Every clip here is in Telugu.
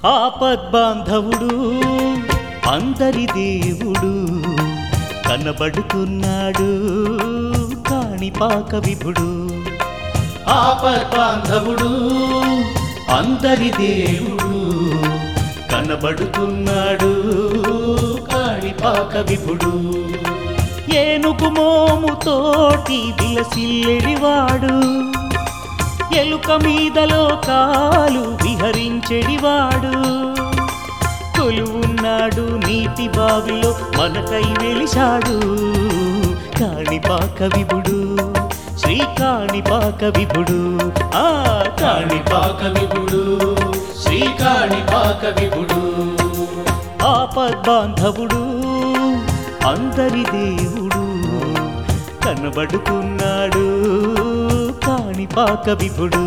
ఆపద్బాంధవుడు అందరి దేవుడు కనబడుతున్నాడు కాణిపాక విభుడు ఆపద్బాంధవుడు అందరి దేవుడు కనబడుతున్నాడు కాణిపాక విభుడు ఏనుగు మోముతోటి విలసిల్లెడివాడు ఎలుక మీదలో కాలు విహరించెడివాడు కొలువున్నాడు నీటి బావిలో మనకై వెలిశాడు కాణిపాక విభుడు శ్రీ కాణిపాక విభుడు ఆ కాణిపాక విభుడు శ్రీ కాణిపాక విభుడు ఆపద్బాంధవుడు అందరి దేవుడు కనబడుతున్నాడు కాణిపాక విభుడు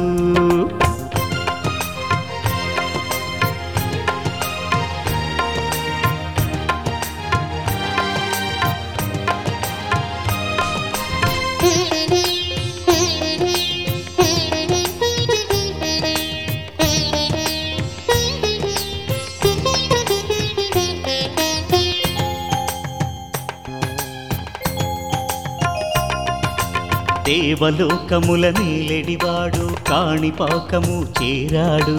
దేవలోకముల నీలెడివాడు కాణిపాకము చేరాడు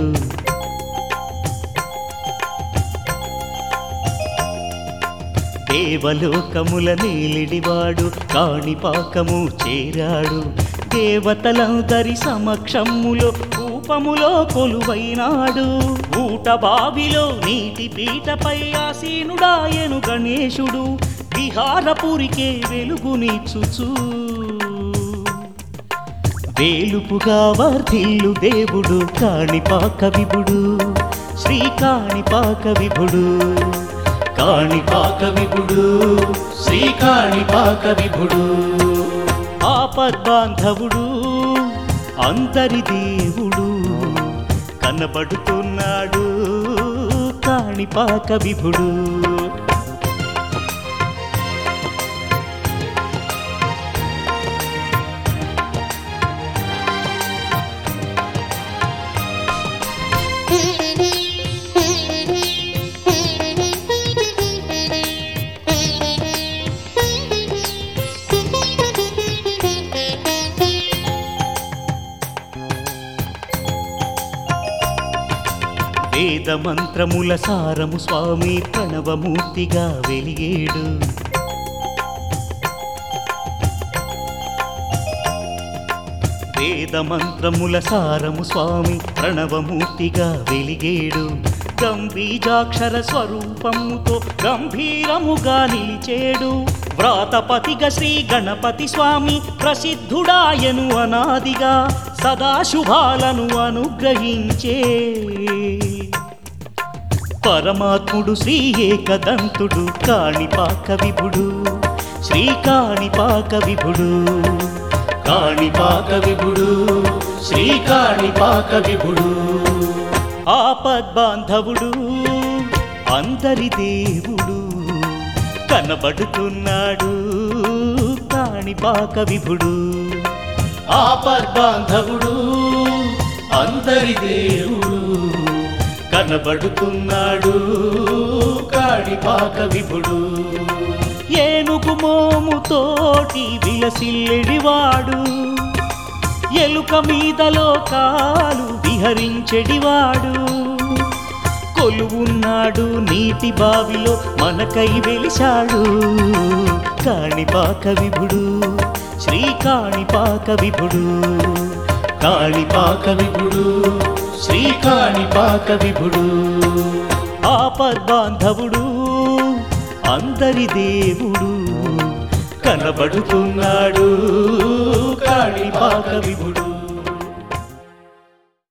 దేవలోకముల నీలిడివాడు కాణిపాకము చేరాడు దేవతలందరి సమక్షములో రూపములో కొలువైనాడు ఊట బావిలో నీటి పీటపై ఆసీనుడాయను గణేశుడు విహారపురికే వెలుగునిచ్చుచూ వేలుపుగా వర్ధిల్లు దేవుడు కాణిపాక విభుడు శ్రీ కాణిపాక విభుడు కాణిపాక విభుడు శ్రీ కాణిపాక విభుడు ఆపద్బాంధవుడు అందరి దేవుడు కనబడుతున్నాడు కాణిపాక విభుడు వేద మంత్రముల సారము స్వామి ప్రణవమూర్తిగా వెలిగేడు వేద మంత్రముల సారము స్వామి ప్రణవమూర్తిగా వెలిగేడు గంభీజాక్షర స్వరూపముతో గంభీరముగా నిలిచేడు వ్రాతపతిగా శ్రీ గణపతి స్వామి ప్రసిద్ధుడాయను అనాదిగా సదాశుభాలను అనుగ్రహించే పరమాత్ముడు శ్రీ ఏకదంతుడు కాణిపాక విభుడు శ్రీ కాణిపాక విభుడు కాణిపాక విభుడు శ్రీ కాణిపాక విభుడు ఆపద్బాంధవుడు అందరి దేవుడు కనబడుతున్నాడు కాణిపాక విభుడు ఆపద్బాంధవుడు అందరి దేవుడు కనబడుతున్నాడు కాణిపాక విభుడు ఏనుగు మోముతోటి విలసిల్లెడివాడు ఎలుక మీదలో కాలు విహరించెడివాడు కొలువున్నాడు నీటి బావిలో మనకై వెలిశాడు కాణిపాక విభుడు శ్రీ కాణిపాక విభుడు కాణిపాక విభుడు శ్రీ కాణిపాక విభుడు ఆపద్బాంధవుడు అందరి దేవుడు కనబడుతున్నాడు కాణిపాక విభుడు